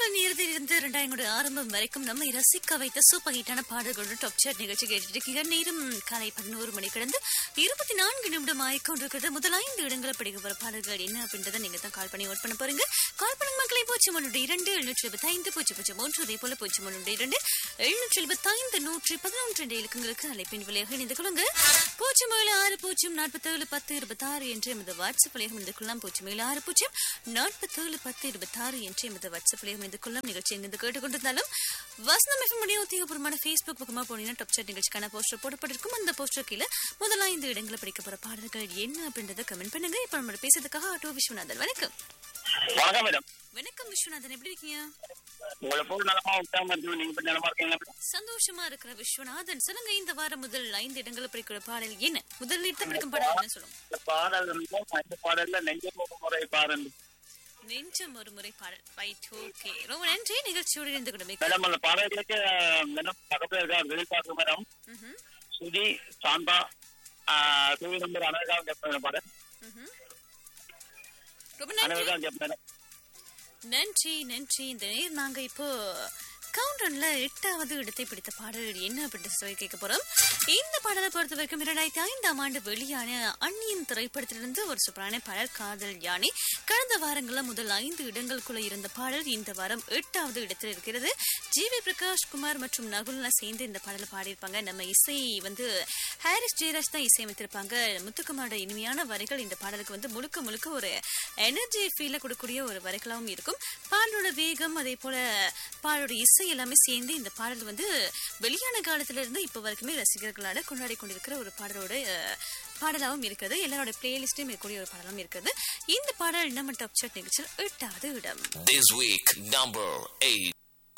நாட்கள் நேரத்தில் இருந்து இரண்டாயிரம் ஆரம்பம் வரைக்கும் நம்மை ரசிக்க வைத்த சூப்பர் ஹிட்டான பாடல்களோட டாப் சார்ட் நிகழ்ச்சி கேட்டுட்டு நேரம் காலை பதினோரு மணி கடந்து இருபத்தி நான்கு நிமிடம் ஆயிக்கொண்டிருக்கிறது முதல் ஐந்து இடங்களை பிடிக்க போற பாடல்கள் என்ன அப்படின்றத நீங்க தான் கால் பண்ணி ஓட் பண்ண போறீங்க கால் பண்ணுங்க மக்களை பூஜ்ஜியம் ஒன்று இரண்டு எழுநூற்றி எழுபத்தி ஐந்து பூஜ்ஜியம் பூஜ்ஜியம் மூன்று அதே போல பூஜ்ஜியம் ஒன்று இரண்டு எழுநூற்றி எழுபத்தி ஐந்து நூற்றி பதினொன்று என்ற இலக்கங்களுக்கு அழைப்பின் வழியாக இணைந்து கொள்ளுங்க பூஜ்ஜியம் ஏழு ஆறு பூஜ்ஜியம் நாற்பத்தேழு பத்து இருபத்தாறு என்று எமது வாட்ஸ்அப் வழியாக இணைந்து கொள்ளலாம் பூஜ்ஜியம் ஏழு ஆறு பூஜ்ஜியம் நாற்பத்தேழு பத்து இருபத்தாறு என்று எமது வாட்ஸ்அப் வழியாக இணைந்து கொள்ளலாம் நிகழ்ச்சி எங்கிருந்து கேட்டுக்கொண்டிருந்தாலும் வசனம் எஃப்எம் உடைய உத்தியோகபூர்வமான ஃபேஸ்புக் பக்கமா போனீங்கன்னா டாப் சாட் நிகழ்ச்சிக்கான போஸ்டர் போடப்பட்டிருக்கும் அந்த போஸ்டர் கீழே முதல் ஐந்து இடங்களை படிக்க போற பாடல்கள் என்ன அப்படின்றத கமெண்ட் பண்ணுங்க இப்ப நம்ம பேசுறதுக்காக ஆட்டோ விஸ்வநாதன் வணக்கம் வணக்கம் மேடம் வணக்கம் விஸ்வநாதன் எப்படி இருக்கீங்க உங்களை போல் நலமா விட்டாம இருக்கு நீங்க இப்ப நலமா இருக்கீங்க மேடம் சந்தோஷமா இருக்கிற விஸ்வநாதன் சொல்லுங்க இந்த வாரம் முதல் ஐந்து இடங்களை பிடிக்கிற பாடல் என்ன முதல் இடத்தை பிடிக்கும் பாடல் என்ன சொல்லுங்க இந்த பாடல் வந்து இந்த பாடல்ல நெஞ்சம் ஒரு முறை பாருங்க நெஞ்சம் ஒரு முறை பாடல் ரைட் ஓகே ரொம்ப நன்றி நிகழ்ச்சியோடு இணைந்து கொண்டு மேடம் அந்த பாடலுக்கு மேடம் பக்கத்துல இருக்கா வெளிப்பாக்கு மேடம் சுஜி சாந்தா சுவி நம்பர் அனர்காலம் கேட்பேன் பாடல் ரொம்ப நன்றி அனர்காலம் கேட்பேன் மேடம் நன்றி நன்றி இந்த நேர் நாங்க இப்போ கவுண்டன்ல எட்டாவது இடத்தை பிடித்த பாடல் என்ன அப்படின்னு சொல்லி கேட்க போறோம் இந்த பாடலை பொறுத்த வரைக்கும் இரண்டாயிரத்தி ஐந்தாம் ஆண்டு வெளியான அந்நியன் திரைப்படத்திலிருந்து ஒரு சூப்பரான பாடல் காதல் யானை கடந்த வாரங்கள்ல முதல் ஐந்து இடங்களுக்குள்ள இருந்த பாடல் இந்த வாரம் எட்டாவது இடத்தில் இருக்கிறது ஜி வி பிரகாஷ் குமார் மற்றும் நகுல்ல சேர்ந்து இந்த பாடலை பாடியிருப்பாங்க நம்ம இசை வந்து ஹாரிஸ் ஜெயராஜ் தான் இசையமைத்திருப்பாங்க முத்துக்குமாரோட இனிமையான வரிகள் இந்த பாடலுக்கு வந்து முழுக்க முழுக்க ஒரு எனர்ஜி ஃபீல கொடுக்கக்கூடிய ஒரு வரிகளாகவும் இருக்கும் பாடலோட வேகம் அதே போல பாடலோட இசை எல்லாமே சேர்ந்து இந்த பாடல் வந்து வெளியான காலத்துல இருந்து இப்ப வரைக்குமே ரசிகர்களால கொண்டாடி கொண்டிருக்கிற ஒரு பாடலோட அஹ், பாடலாவும் இருக்குது எல்லாரோட பிளேலிஸ்டும் இருக்கக்கூடிய ஒரு பாடலாவும் இருக்குது இந்த பாடல் நம்ம டாப் சாட் நிகழ்ச்சியில் எட்டாவது இடம் This week, number 8.